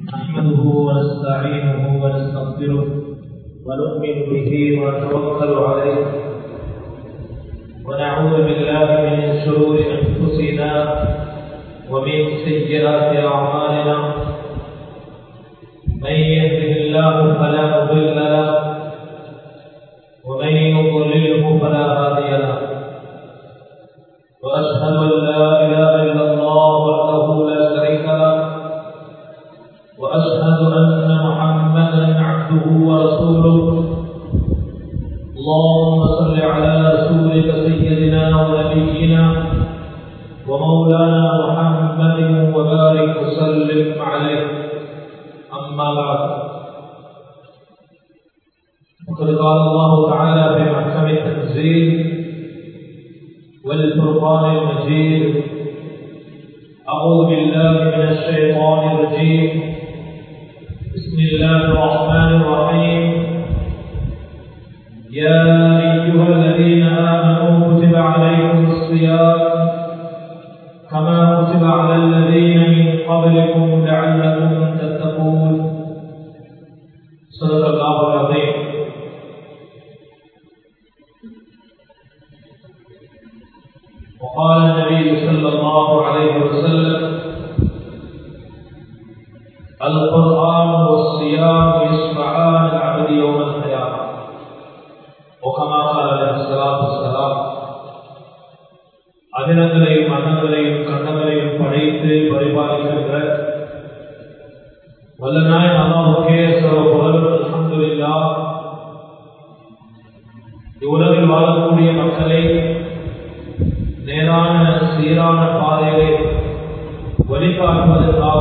نحمده ونستعينه ونستغفره ونؤمن به ونتوكل عليه ونعوذ بالله من شرور انفسنا ومن سيئات اعمالنا من يهده الله فلا مضل له ومن يضلله فلا هادي له واشهد ان لا اله الا الله وحده لا شريك له واشهد ان محمدا عبده ورسوله اللهم صل على رسولك سيدنا ونبينا ومولانا محمد وبارك وسلم عليه اما بعد وقد قال الله تعالى في محكم التنزيل والفرقان المجيد أعوذ بالله من الشيطان الرجيم بسم الله الرحمن الرحيم يا أيها الذين آمنوا كتب عليكم الصيام كما كتب على الذين من قبلكم لعلكم تتقون صدق الله العظيم وقال النبي صلى الله عليه وسلم القرآن والصيام يشفعان العبد يوم القيامة وكما قال عليه الصلاة والسلام அகிலங்களையும் அன்னங்களையும் கண்ணங்களையும் படைத்து பரிபாலிக்கின்ற வல்லநாய் அல்லாஹுக்கே சர்வ புகழும் அல்ஹம்துலில்லா இவ்வுலகில் வாழக்கூடிய மக்களை நேரான சீரான பாதையை வழிகாட்டுவதற்காக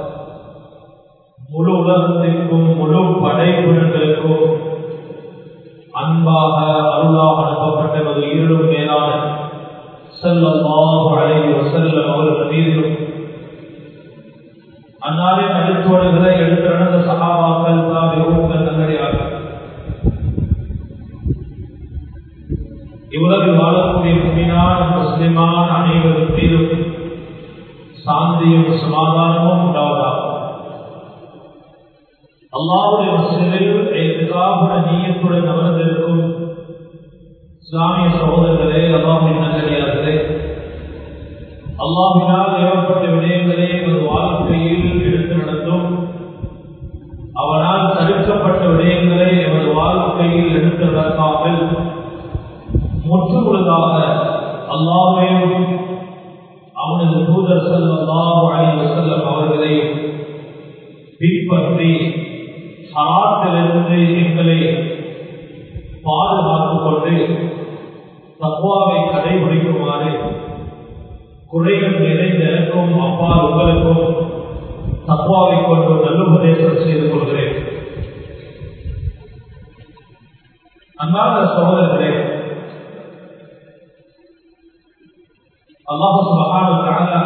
முழு உலகத்திற்கும் முழு படைப்புகளுக்கும் அன்பாக அருளாக அனுப்பப்பட்ட ஈரும் மேலான செல்லமாக அழகி செல்லம் அவர்கள் மீதிலும் அந்நாளின் அடித்தோடுகளை எடுத்து நடந்த சகாபாக்கள் தாவிகவும் நல்லடியார்கள் இவ்வுலகில் வாழக்கூடிய முன்மினான முஸ்லிமான அனைவரும் மீதும் சாந்தியும் சமாதானமும் உண்டாவதாக அல்லாவுடைய மசிலில் எதிராக நீயத்துடன் அமர்ந்திருக்கும் இஸ்லாமிய சகோதரர்களே அல்லாஹின் நல்லடியார்களே அல்லாஹினால் ஏவப்பட்ட விடயங்களே ஒரு வாழ்க்கையில் எடுத்து நடந்தும் அவனால் தடுக்கப்பட்ட விடயங்களை எமது வாழ்க்கையில் எடுத்து நடக்காமல் முற்றுமுழுதாக அல்லாவையும் அவனது தூதர் செல்லம் அலைவ செல்லம் அவர்களையும் பின்பற்றி ஹராத்திலிருந்து எங்களை பாதுகாத்துக் கொண்டு தக்குவாவை கடைபிடிக்குமாறு குறைகள் நிறைந்த எனக்கும் அப்பா உங்களுக்கும் தக்குவாவை கொண்டு நல்லுபதேசம் செய்து கொள்கிறேன் அன்பான சகோதரர்களே அல்லாஹு சுபஹானஹு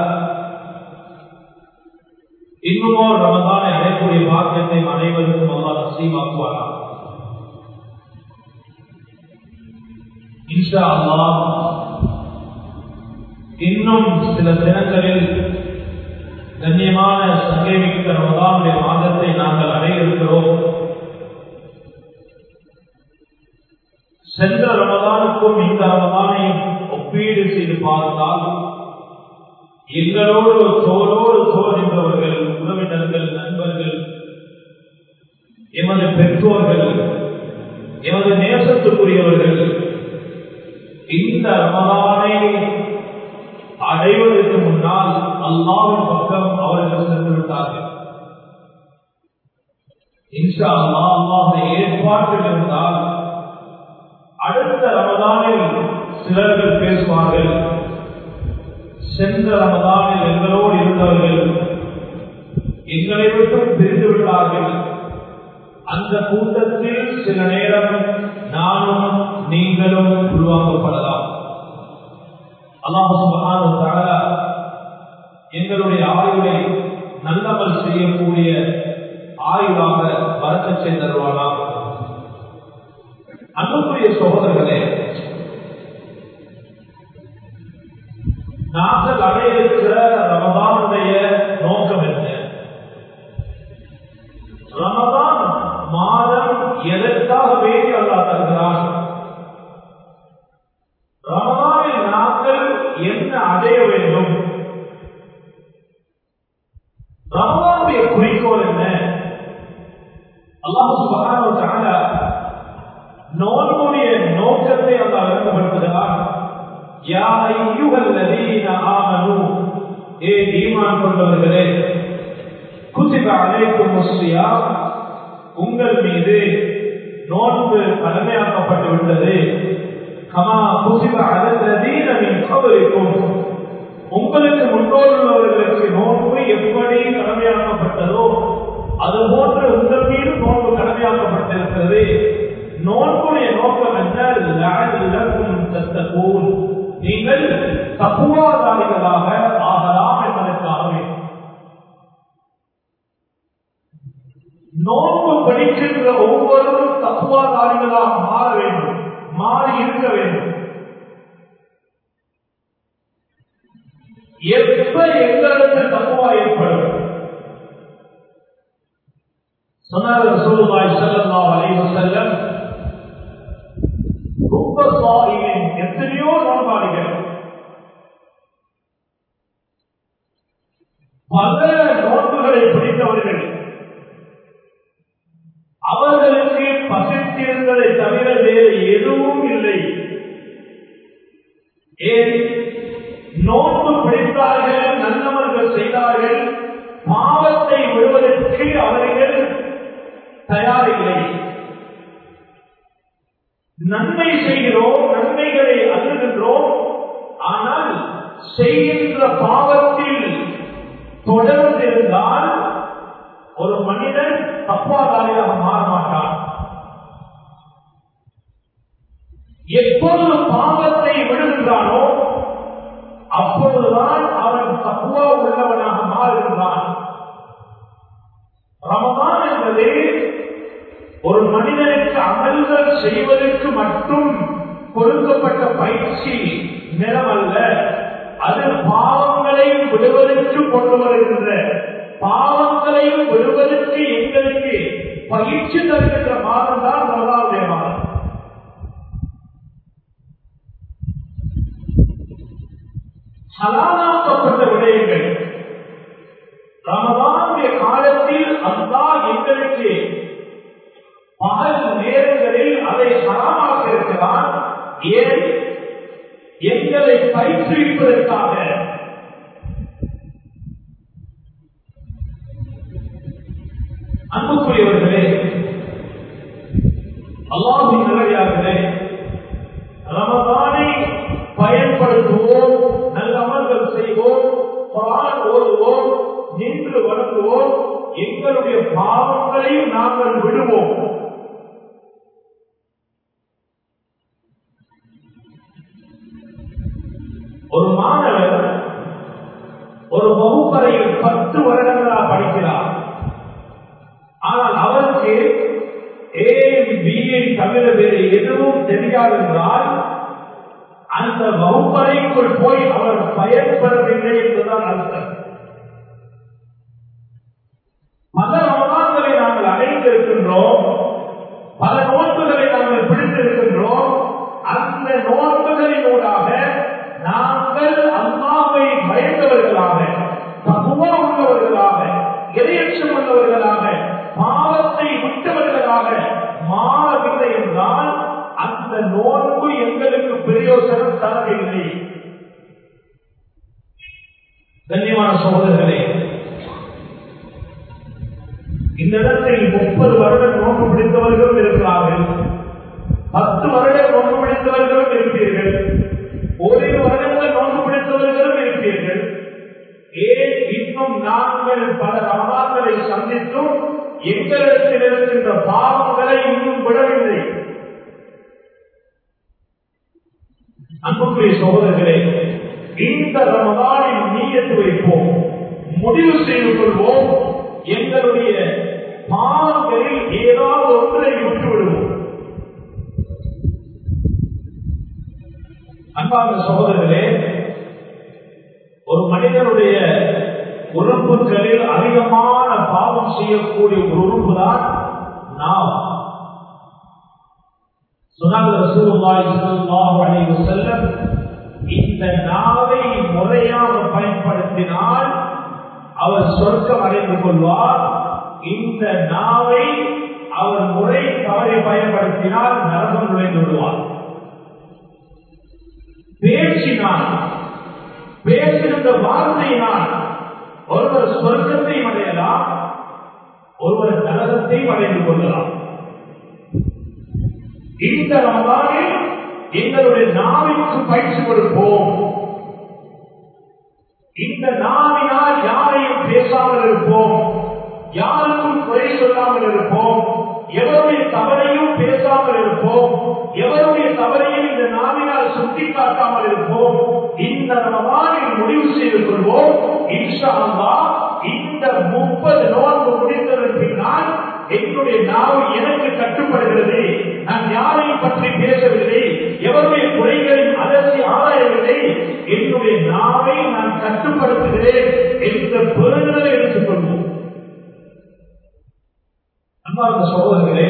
இன்னுமோ ரமதானை அடையக்கூடிய பாக்கியத்தை அனைவருக்கும் அல்லாஹ் நசீமாக்குவாரா இன்ஷா அல்லாஹ் இன்னும் சில தினங்களில் கண்ணியமான சங்கேமிக்க ரமதானுடைய மாதத்தை நாங்கள் அடைய இருக்கிறோம் சென்ற ரமதானுக்கும் இந்த ரமதானையும் ஒப்பீடு செய்து பார்த்தால் எங்களோடு தோளோடு தோல் நின்றவர்கள் உறவினர்கள் நண்பர்கள் எமது பெற்றோர்கள் எமது நேசத்துக்குரியவர்கள் இந்த ரமதானை அடைவதற்கு முன்னால் அல்லாவின் பக்கம் அவர்கள் சென்று விட்டார்கள் இன்ஷா அல்லா அல்லாஹுடைய ஏற்பாட்டில் இருந்தால் அடுத்த ரமதானில் சிலர்கள் பேசுவார்கள் சென்ற ரமதானில் எங்களோடு இருந்தவர்கள் எங்களை விட்டும் பிரிந்து விட்டார்கள் அந்த கூட்டத்தில் சில நேரம் நானும் நீங்களும் உருவாக்கப்படலாம் அல்லாஹால எங்களுடைய ஆயுளை நல்லமல் செய்யக்கூடிய ஆயுளாக வரக்க செய்தருவானா அன்புக்குரிய சகோதரர்களே நாங்கள் அடைய இருக்கிற ரமதானுடைய நோக்கம் என்ன ரமதான் மாதம் எதற்காக வேண்டி அல்லா தருகிறான் ரமதானில் நாங்கள் என்ன அடைய வேண்டும் ரமதானுடைய குறிக்கோள் என்ன அல்லாஹ் சுபகான நோன்புடைய நோக்கத்தை அல்லா விளக்கப்படுத்துகிறார் யா ஐயுகல்லதீன ஆமனு ஏ ஈமான் கொண்டவர்களே குதிப அலைக்கும் முஸ்லியா உங்கள் மீது நோன்பு கடமையாக்கப்பட்டு விட்டது கமா குதிப அலல்லதீனின் கவரிக்கும் உங்களுக்கு முன்னோர் உள்ளவர்களுக்கு நோன்பு எப்படி கடமையாக்கப்பட்டதோ அதுபோன்று உங்கள் மீது நோன்பு கடமையாக்கப்பட்டிருக்கிறது நோன்புடைய நோக்கம் என்ன தத்தகூன் நீங்கள் தப்புவாதாரிகளாக ஆகலாம் என்பதற்காகவே நோன்பு படிக்கின்ற ஒவ்வொருவரும் தப்புவாதாரிகளாக மாற வேண்டும் மாறி இருக்க வேண்டும் எப்ப எங்களுக்கு தப்புவா ஏற்படும் சொன்னார் ரசூலுல்லாஹி ஸல்லல்லாஹு அலைஹி வஸல்லம் ரொம்ப சாலியின் எத்தனையோ நோன்பாளிகள் பல நோன்புகளை பிடித்தவர்கள் அவர்களுக்கு பசித்திருந்ததை தவிர வேறு எதுவும் இல்லை ஏன் நோன்பு பிடித்தார்கள் நல்லவர்கள் செய்தார்கள் பாவத்தை விடுவதற்கு அவர்கள் தயாரில்லை நன்மை செய்கிறோம் நன்மைகளை அழுகின்றோம் ஆனால் செய்கின்ற பாவத்தில் தொடர்ந்து இருந்தால் ஒரு மனிதன் தப்பாதாரியாக மாற மாட்டான் எப்பொழுது பாவத்தை விடுகின்றானோ அப்பொழுதுதான் அவன் தப்புவா உள்ளவனாக மாறுகின்றான் ரமதான் என்பது ஒரு மனிதனுக்கு அமல்கள் செய்வதற்கு மட்டும் கொடுக்கப்பட்ட பயிற்சி நிலம் அல்ல அது பாவங்களையும் விடுவதற்கு கொண்டு வருகின்ற பாவங்களையும் விடுவதற்கு எங்களுக்கு பயிற்சி தருகின்ற மாதம் தான் ரமதானுடைய மாதம் ஹலாலாக்கப்பட்ட விடயங்கள் ரமதானுடைய காலத்தில் அல்லா எங்களுக்கு பகல் நேரங்களில் அதை ஹராமாக்க இருக்கிறான் ஏன் எங்களை பயிற்றுவிப்பதற்காக அன்புக்குரியவர்களே அல்லாஹின் நிலையார்களே ரமதானை பயன்படுத்துவோம் நல்ல அமல்கள் செய்வோம் குரான் ஓதுவோம் நின்று வணங்குவோம் எங்களுடைய பாவங்களையும் நாங்கள் விடுவோம் ஒரு மாணவர் ஒரு வகுப்பறையில் பத்து வருடங்களா படிக்கிறார் ஆனால் அவருக்கு ஏ பிஏ தவிர வேறு எதுவும் தெரியாது என்றால் அந்த வகுப்பறைக்குள் போய் அவர் பயன்பெறவில்லை என்றுதான் அர்த்தம் பல ரமதான்களை நாங்கள் அடைந்திருக்கின்றோம் பல நோன்புகளை நாங்கள் பிடித்திருக்கின்றோம் அந்த நோன்புகளினூடாக நாங்கள் அம்மாவை பயந்தவர்களாக தகுவா உள்ளவர்களாக இரையற்றம் உள்ளவர்களாக பாவத்தை விட்டவர்களாக மாறவில்லை என்றால் அந்த நோன்பு எங்களுக்கு பிரயோசனம் தரவில்லை கண்ணியமான சகோதரர்களே இந்த இடத்தில் முப்பது வருடம் நோன்பு பிடித்தவர்களும் இருக்கிறார்கள் பத்து வருடம் நோன்பு பிடித்தவர்களும் இருப்பீர்கள் ஓரிரு வருடங்கள் நோன்பு பிடித்தவர்களும் இருப்பீர்கள் ஏன் இன்னும் நாங்கள் பல ரமதான்களை சந்தித்தும் எங்களிடத்தில் இருக்கின்ற பாவங்களை இன்னும் விடவில்லை அன்புக்குரிய சகோதரர்களே இந்த ரமதானில் நீயத்து வைப்போம் முடிவு செய்து கொள்வோம் எங்களுடைய பாவங்களில் ஏதாவது ஒன்றை விட்டு விடுவோம் அன்பார்ந்த சகோதரர்களே ஒரு மனிதனுடைய உறுப்புகளில் அதிகமான பாவம் செய்யக்கூடிய ஒரு உறுப்பு தான் நாம் சொன்னாங்க ரசூலுல்லாஹி ஸல்லல்லாஹு அலைஹி வஸல்லம் இந்த நாவை முறையாக பயன்படுத்தினால் அவர் சொர்க்கம் அடைந்து கொள்வார் இந்த நாவை அவர் முறை தவறை பயன்படுத்தினால் நரகம் நுழைந்து விடுவார் பேச்சினால் பேசுகின்ற வார்த்தையினால் ஒருவர் சொர்க்கத்தை அடையலாம் ஒருவர் நரகத்தை அடைந்து கொள்ளலாம் இந்த ரமதானில் எங்களுடைய நாவிற்கு பயிற்சி கொடுப்போம் இந்த நாவினால் யாரையும் பேசாமல் இருப்போம் யாருக்கும் குறை சொல்லாமல் இருப்போம் எவருடைய தவறையும் பேசாமல் இருப்போம் எவருடைய தவறையும் இந்த நாவினால் சுட்டி காட்டாமல் இருப்போம் இந்த ரமதானில் முடிவு செய்து கொள்வோம் இன்ஷா அல்லாஹ் இந்த முப்பது நோன்பு முடிந்ததன் பின்னால் என்னுடைய நாவு எனக்கு கட்டுப்படுகிறது நான் யாரையும் பற்றி பேசவில்லை எவருடைய குறைகளின் அலசி ஆராயவில்லை என்னுடைய நாவை நான் கட்டுப்படுத்துகிறேன் என்ற பெருநிலை எடுத்துக் கொள்வோம் அன்பார்ந்த சகோதரர்களே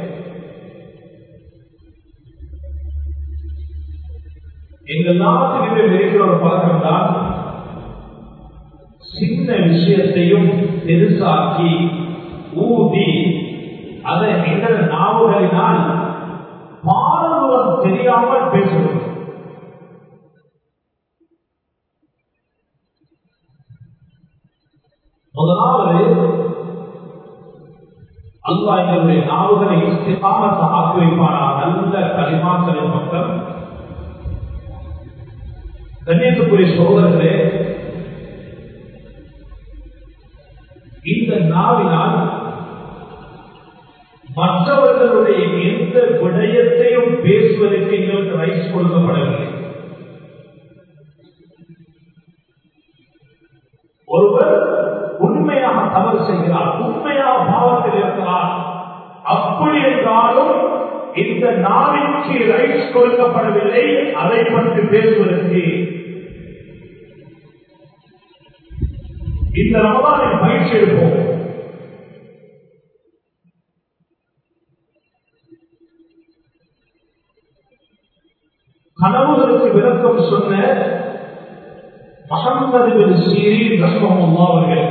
எங்கள் நாட்டிலே இருக்கிற ஒரு பழக்கம் தான் சின்ன விஷயத்தையும் பெருசாக்கி ஊதி அதை எங்கள் நாவுகளினால் பாரம்பரம் தெரியாமல் பேசுவோம் முதலாவது அல்லா எங்களுடைய நாவுகளை இஸ்திகாமத்தை ஆக்கி வைப்பானா நல்ல களிமாக்களின் பக்கம் கண்ணியத்துக்குரிய சோதரர்களே இந்த நாவினால் மற்றவர்களுடைய எந்த விடயத்தையும் பேசுவதற்கு எங்களுக்கு ரைஸ் கொடுக்கப்படவில்லை ஒருவர் உண்மையாக தவறு செய்கிறார் உண்மையாக பாவத்தில் இருக்கிறார் அப்படி என்றாலும் இந்த நாவிற்கு ரைட்ஸ் கொடுக்கப்படவில்லை அதை பற்றி பேசுவதற்கு இந்த ரமதானை பயிற்சி எடுப்போம் கனவுகளுக்கு விளக்கம் சொன்ன முகமது பின் சீரி ரஹ்மஹுல்லா அவர்கள்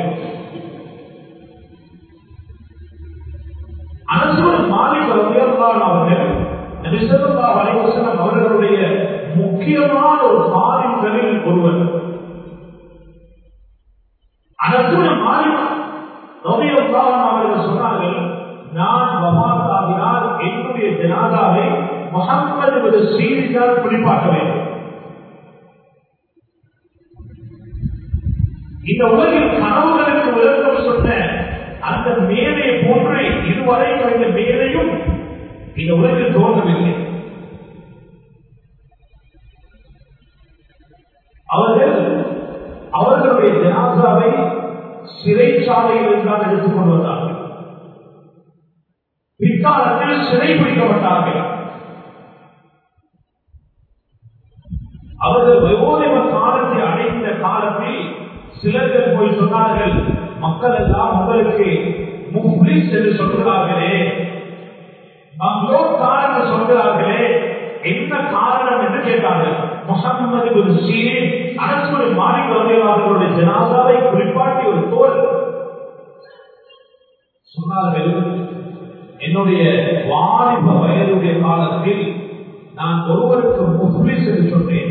அனசுவன் மாலிக் ரலியல்லாஹு அவர்கள் நபி ஸல்லல்லாஹு அலைஹி வஸல்லம் அவர்களுடைய முக்கியமான ஒரு ஆலிம்களில் ஒருவர் அனசுவன் மாலிக் ரலியல்லாஹு அவர்கள் சொன்னார்கள் நான் வஃபாத்தாகினால் என்னுடைய ஜனாதாவை முகமது பின் சீரி தான் குளிப்பாட்ட வேண்டும் இந்த உலகில் கனவுகளுக்கு விளக்கம் சொன்ன அந்த மேலையை போன்று இதுவரை இந்த மேலையும் இந்த உலகில் தோன்றவில்லை அவர்கள் அவர்களுடைய ஜனாசாவை சிறைச்சாலையில் தான் எடுத்துக் கொண்டு வந்தார்கள் பிற்காலத்தில் சிறை பிடிக்கப்பட்டார்கள் அவர்கள் வயோதிப காலத்தை அடைந்த காலத்தில் சிலர்கள் போய் சொன்னார்கள் மக்கள் எல்லாம் உங்களுக்கு முஃப்லிஸ் என்று சொல்கிறார்களே மங்களோக்காரன் சொல்கிறார்களே என்ன காரணம் என்று கேட்டார்கள் முகமது ஒரு சீரே அரசு மாலிக் அவர்களுடைய ஜனாதாவை குறிப்பாட்டி ஒரு தோல் சொன்னார்கள் என்னுடைய வாலிப வயதுடைய காலத்தில் நான் ஒருவருக்கு முஃப்லிஸ் என்று சொன்னேன்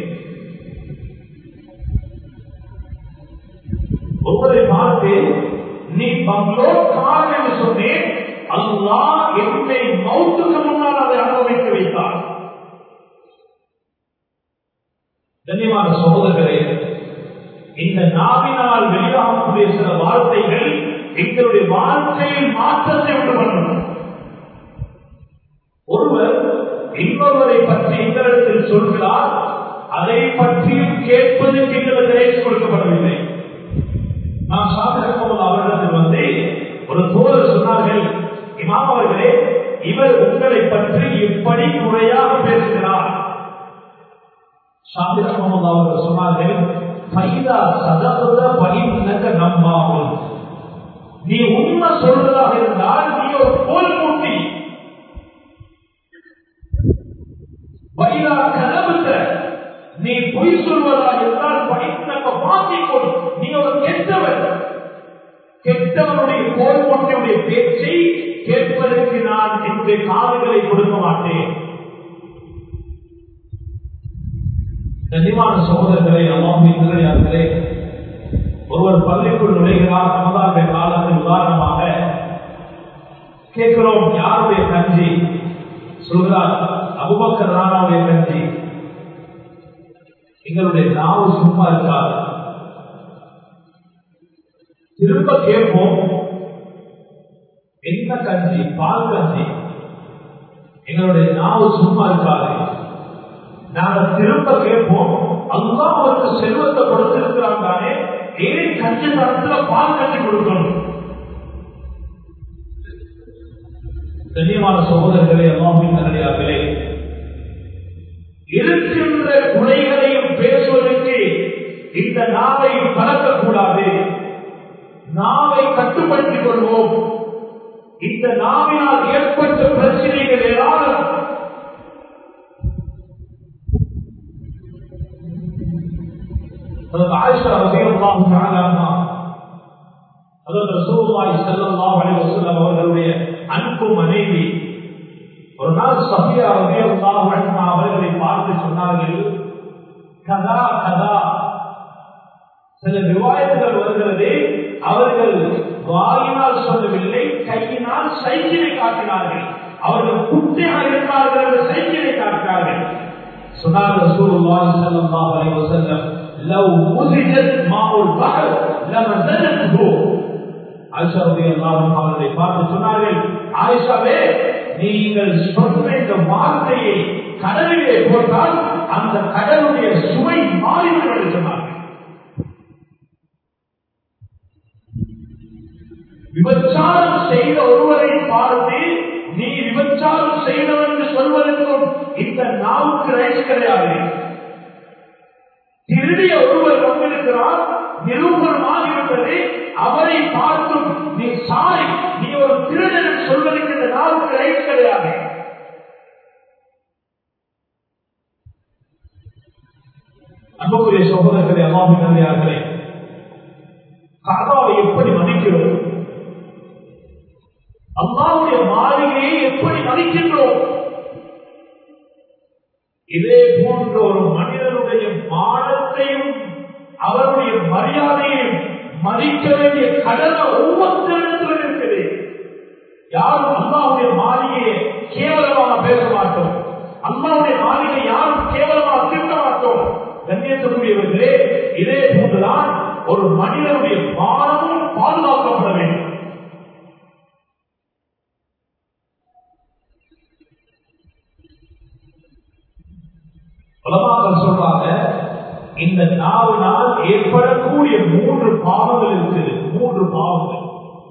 ஒருவரை பார்த்து நீ பங்களோக்காரன் என்று சொன்னேன் அல்லா என்னை மௌத்துக்கு முன்னால் அதை அனுபவிக்க வைத்தார் கண்ணியமான சகோதரர்களே இந்த நாவினால் வெளியாகக்கூடிய சில வார்த்தைகள் எங்களுடைய வாழ்க்கையில் மாற்றத்தை உண்டு பண்ணும் ஒருவர் இன்னொருவரை பற்றி எங்களிடத்தில் சொல்கிறார் அதை பற்றியும் கேட்பதற்கு எங்களுக்கு ரைட்ஸ் கொடுக்கப்படவில்லை நாம் சாதகம் அவரிடத்தில் வந்து ஒரு தோழர் சொன்னார்கள் இமாம் அவர்களே இவர் உங்களை பற்றி இப்படி முறையாக பேசுகிறார் ஷாபிர் அகமது அவர்கள் சொன்னார்கள் பைதா சதபத பகிர்ந்தக நம்பாகும் நீ உண்மை சொல்றதாக இருந்தால் நீ ஒரு கோல் மூட்டி வைரா கனவுத்த நீ பொய் சொல்வதா என்றால் படித்த மாற்றிக்கொள் நீ ஒரு கெட்டவன் கெட்டவனுடைய கோல் மூட்டியுடைய பேச்சை கேட்பதற்கு நான் என்னுடைய காதுகளை கொடுக்க மாட்டேன் கண்ணியமான சகோதரர்களே அம்மாவின் நிலையார்களே ஒருவர் பள்ளிக்குள் நுழைகிறார் ரமதானுடைய காலத்தில் உதாரணமாக கேட்கிறோம் யாருடைய கஞ்சி சொல்கிறார் அபுபக்கர் ராணாவுடைய கஞ்சி எங்களுடைய நாவு சும்மா இருக்காது திரும்ப கேட்போம் என்ன கஞ்சி பால் கஞ்சி எங்களுடைய நாவு சும்மா இருக்காது நாங்க திரும்ப கேட்போம் அல்லா அவருக்கு செல்வத்தை கொடுத்திருக்கிறான் தானே ஏன் கஞ்சி தரத்துல பால் கஞ்சி கொடுக்கணும் கண்ணியமான சகோதரர்களே அல்லாமின் நல்லடியார்களே இருக்கின்ற குறைகளையும் பேசுவதற்கு இந்த நாவை பழக்கக்கூடாது நாவை கட்டுப்படுத்திக் கொள்வோம் இந்த நாவினால் ஏற்பட்ட பிரச்சனைகள் ஏராளம் حضرت عائشة رضي الله تعالى عنها حضرت رسول الله صلى الله عليه وسلم அவர்களுடைய அன்பு மனைவி ஒரு நாள் சபியா ரضي الله عنها அவர்களை பார்த்து சொன்னார்கள் கதா கதா சில விவாயத்துகள் வருகிறது அவர்கள் வாயினால் சொல்லவில்லை கையினால் சைக்கிளை காட்டினார்கள் அவர்கள் குட்டியாக இருந்தார்கள் என்று சைக்கிளை காட்டினார்கள் சொன்னார் ரசூலுல்லாஹி ஸல்லல்லாஹு அலைஹி வஸல்லம் لو مزجت ماء البحر لمزجته ஆயிஷா ரலியல்லாஹு அன்ஹா அவர்களை பார்த்து சொன்னார்கள் ஆயிஷாவே நீங்கள் சொன்ன இந்த வார்த்தையை கடலிலே போட்டால் அந்த கடலுடைய சுவை மாறிவிடும் என்று சொன்னார்கள் விபச்சாரம் செய்த ஒருவரை பார்த்து நீ விபச்சாரம் செய்தவன் என்று சொல்வதற்கும் இந்த நாவுக்கு ரைட்ஸ் கிடையாது திருடிய ஒருவர் வந்திருக்கிறார் நிரூபணமாகிவிட்டது அவரை பார்த்தும் நீ சாரி நீ ஒரு திருடன் சொல்வதற்கு இந்த நாவுக்கு ரைட்ஸ் கிடையாது அன்புக்குரிய சகோதரர்களே அல்லாமின் நல்லையார்களே காதாவை எப்படி மதிக்கிறோம் அல்லாவுடைய மாளிகையை எப்படி மதிக்கின்றோம் இதே போன்ற ஒரு மனிதனுடைய மானத்தையும் அவருடைய மரியாதையையும் மதிக்க வேண்டிய கடமை ஒவ்வொருத்தரிடத்திலும் இருக்குது யாரும் அல்லாவுடைய மாளிகையை கேவலமாக பேச மாட்டோம் அல்லாவுடைய மாளிகை யாரும் கேவலமாக திட்ட மாட்டோம் கண்ணியத்துக்குரியவர்களே இதே போன்றுதான் ஒரு மனிதனுடைய மானமும் பாதுகாக்கப்பட வேண்டும் உலமாக்கள் சொல்றாங்க இந்த நாவினால் ஏற்படக்கூடிய மூன்று பாவங்கள் இருக்குது மூன்று பாவங்கள்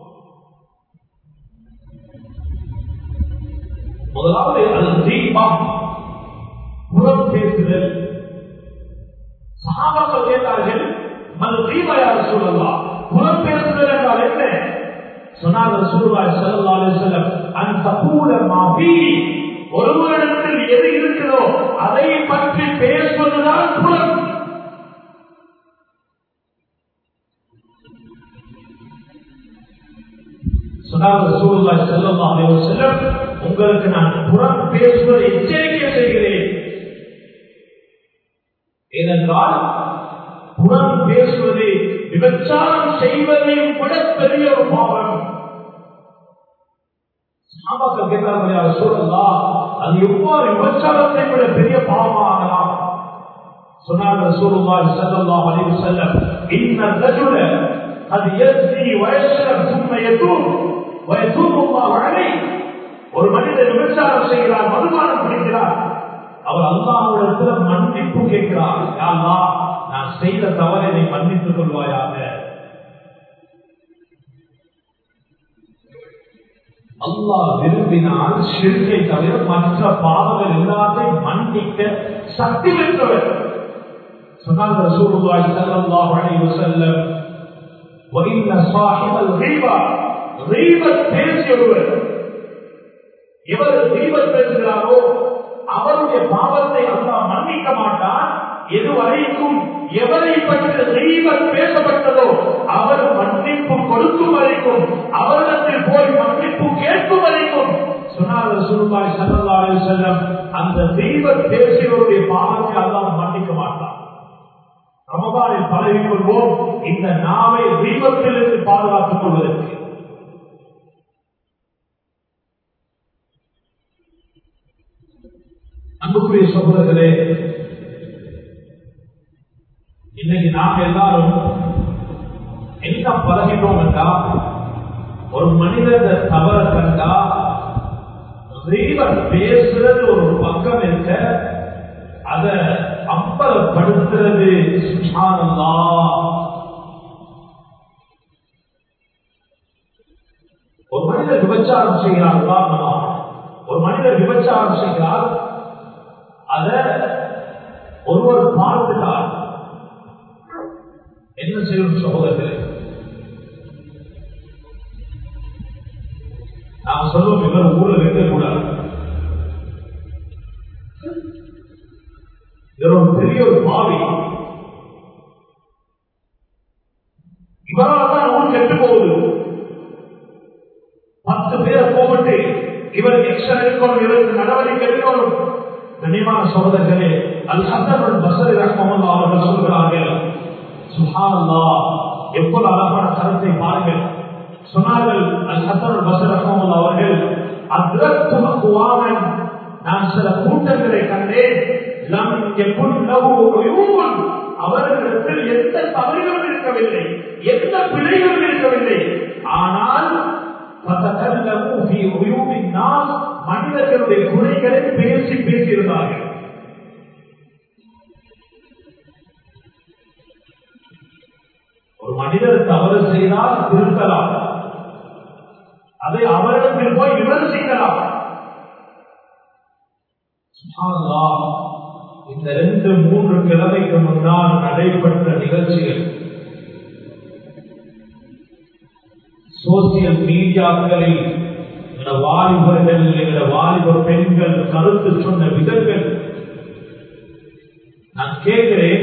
முதலாவது அது தீபம் புறம் பேசுதல் சகாபாக்கள் கேட்டார்கள் மது தீமையாக சொல்லலாம் புறம் பேசுதல் என்றால் என்ன சொன்னார்கள் சூழ்வாய் செல்லலாலே செல்லம் அந்த கூட மாபி ஒருவரிடத்தில் எது இருக்கிறதோ அதை பற்றி பேசுவதுதான் புலம் செல்லம் உங்களுக்கு நான் புறம் பேசுவதை எச்சரிக்கை செய்கிறேன் ஏனென்றால் புறம் பேசுவது விபச்சாரம் செய்வதையும் விட பெரிய ஒரு பாவம் சாபாக்கள் கேட்கிறார்கள் சூழல்லா அது எவ்வாறு விபச்சாரத்தை விட பெரிய பாவமாகலாம் சொன்னார்கள் சூழல்லால் செல்லல்லா அலைவு செல்லம் இன்ன ரஜுல அது எஸ்தி வயசரம் சும்மா எதுவும் வயசூமா வழி ஒரு மனிதர் விபச்சாரம் செய்கிறார் மதுபானம் பிடிக்கிறார் அவர் அல்லாஹிடத்துல மன்னிப்பு கேட்கிறார் யாரா நான் செய்த தவறை மன்னித்துக் கொள்வாயாக அல்லாஹ் விரும்பினால் சிறுக்கை தவிர மற்ற பாவங்கள் எல்லாத்தையும் மன்னிக்க சக்தி பெற்றவர் சொன்னாங்க ரசூலுல்லாஹி ஸல்லல்லாஹு அலைஹி வஸல்லம் பேசியொருவர் எவர் தீபத் பேசுகிறாரோ அவருடைய பாவத்தை அல்லா மன்னிக்க மாட்டான் எதுவரைக்கும் எவரை பற்றி தெய்வம் பேசப்பட்டதோ அவர் மன்னிப்பு கொடுக்கும் வரைக்கும் அவரிடத்தில் போய் மன்னிப்பு கேட்கும் வரைக்கும் சொன்னார் சுருபாய் சல்லல்லாஹு செல்லம் அந்த தெய்வ பேசியவருடைய பாவத்தை அல்லாஹ் மன்னிக்க மாட்டான் ரமபானில் பழகிக் கொள்வோம் இந்த நாவை தெய்வத்திலிருந்து பாதுகாத்துக் கொள்வதற்கு அன்புக்குரிய சகோதரர்களே இன்னைக்கு நாம் எல்லாரும் என்ன பழகிட்டோம் என்றா ஒரு மனிதன் தவற கண்டா தெய்வம் பேசுறது ஒரு பக்கம் இருக்க அத அம்பலப்படுத்துறது சுபானந்தா ஒரு மனிதர் விபச்சாரம் செய்கிறார் உதாரணமா ஒரு மனிதர் விபச்சாரம் செய்கிறார் அத ஒருவர் பார்த்துட்டார் என்ன செய்யும் சகோதரர்களே நாம் சொல்லுவோம் இவர் ஊர்ல இருக்கக்கூடாது இவர் ஒரு பெரிய ஒரு பாவி இவரால் தான் ஊர் கெட்டு போகுது பத்து பேரை போகட்டு இவருக்கு எக்ஷன் எடுக்கணும் இவருக்கு நடவடிக்கை எடுக்கணும் கண்ணியமான சகோதரர்களே அல் ஹசன் பசரி ரஹ்மல்லா அவர்கள் சொல்கிறார்கள் சுஹானல்லா எவ்வளவு அழகான கருத்தை பாருங்கள் சொன்னார்கள் அல் ஹசன் பசரி ரஹ்மல்லா அவர்கள் அத்ரத்து அக்குவாமன் நான் சில கூட்டங்களை கண்டேன் லம் யகுன் லஹு உயூன் அவர்களிடத்தில் எந்த தவறுகளும் இருக்கவில்லை எந்த பிழைகளும் இருக்கவில்லை ஆனால் فَتَكَلَّمُوا فِي عُيُوبِ النَّاسِ மனிதர்களுடைய குறைகளை பேசி பேசியிருந்தார்கள் ஒரு மனிதர் தவறு செய்தால் திருத்தலாம் அதை அவரிடத்தில் போய் விமர்சிக்கலாம் சுப்ஹானல்லாஹ், இந்த ரெண்டு மூன்று கிழமைக்கு முன்னால் நடைபெற்ற நிகழ்ச்சிகள் சோசியல் மீடியாக்களில் எங்களோட வாலிபர்கள் எங்களோட வாலிப பெண்கள் கருத்து சொன்ன விதங்கள் நான் கேட்கிறேன்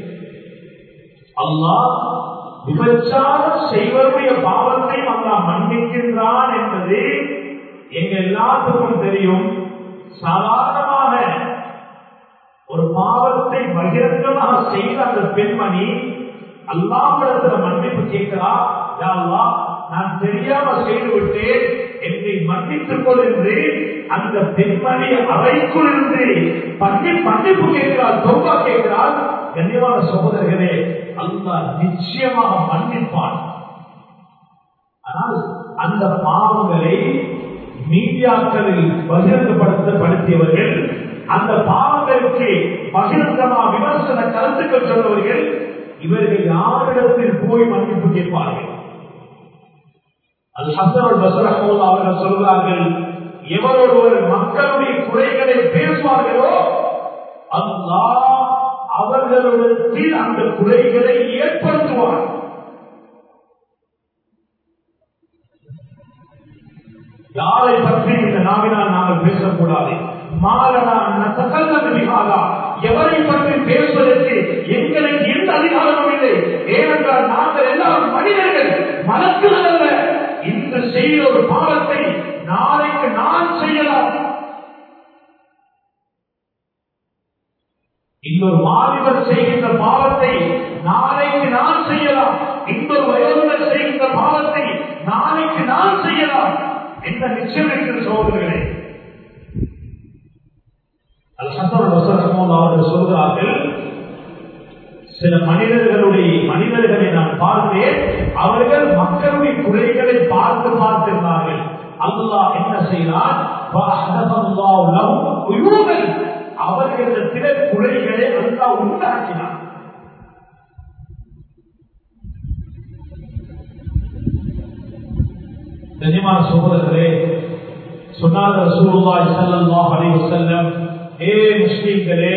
அல்லாஹ் விபச்சாரம் செய்வருடைய பாவத்தை அல்லாஹ் மன்னிக்கின்றான் என்பது எங்க எல்லாத்துக்கும் தெரியும் சாதாரணமாக ஒரு பாவத்தை பகிரங்கமாக செய்த அந்த பெண்மணி அல்லாஹிடத்துல மன்னிப்பு கேட்கிறா யா அல்லாஹ் நான் தெரியாம செய்து விட்டேன் என்னை மன்னித்துக் கொள் என்று அந்த பெண்மணி அறைக்குள் இருந்து பண்ணி மன்னிப்பு கேட்கிறார் தொம்பா கேட்கிறார் கண்ணியமான சகோதரர்களே அல்லாஹ் நிச்சயமாக மன்னிப்பான் ஆனால் அந்த பாவங்களை மீடியாக்களில் பகிரங்கப்படுத்தப்படுத்தியவர்கள் அந்த பாவங்களுக்கு பகிரங்கமாக விமர்சன கருத்துக்கள் சொன்னவர்கள் இவர்கள் யாரிடத்தில் போய் மன்னிப்பு கேட்பார்கள் அது ஹசன் பசரஹோல் அவர்கள் சொல்கிறார்கள் எவர் ஒருவர் மக்களுடைய குறைகளை பேசுவார்களோ அல்லாஹ் அவர்களுடைய அந்த குறைகளை ஏற்படுத்துவார் யாரை பற்றி இந்த நாவினால் நாங்கள் பேசக்கூடாது மாலனா நத்தகல்லது விகாரா எவரை பற்றி பேசுவதற்கு எங்களுக்கு எந்த அதிகாரமும் இல்லை ஏனென்றால் நாங்கள் எல்லாரும் மனிதர்கள் மனத்தில் அல்ல இன்று செய்த ஒரு பாவத்தை நாளைக்கு நான் செய்யலாம் இன்னொரு வாலிபர் செய்கின்ற பாவத்தை நாளைக்கு நான் செய்யலாம் இன்னொரு வயோதிபர் செய்கின்ற பாவத்தை நாளைக்கு நான் செய்யலாம் என்ற நிச்சயம் இருக்கிற சோதர்களே அது சத்தோட வசனமோ அவர்கள் சொல்கிறார்கள் சில மனிதர்களுடைய மனிதர்களை நான் பார்த்தேன் அவர்கள் மக்களுடைய குறைகளை பார்த்து பார்த்திருந்தார்கள் அல்லாஹ் என்ன செய்தார் அவர்களிடத்தில குறைகளை அல்லாஹ் உண்டாக்கினார் நிஜமான சகோதரர்களே சொன்னார் ரசூலுல்லாஹி ஸல்லல்லாஹு அலைஹி வஸல்லம் ஏ முஸ்லிம்களே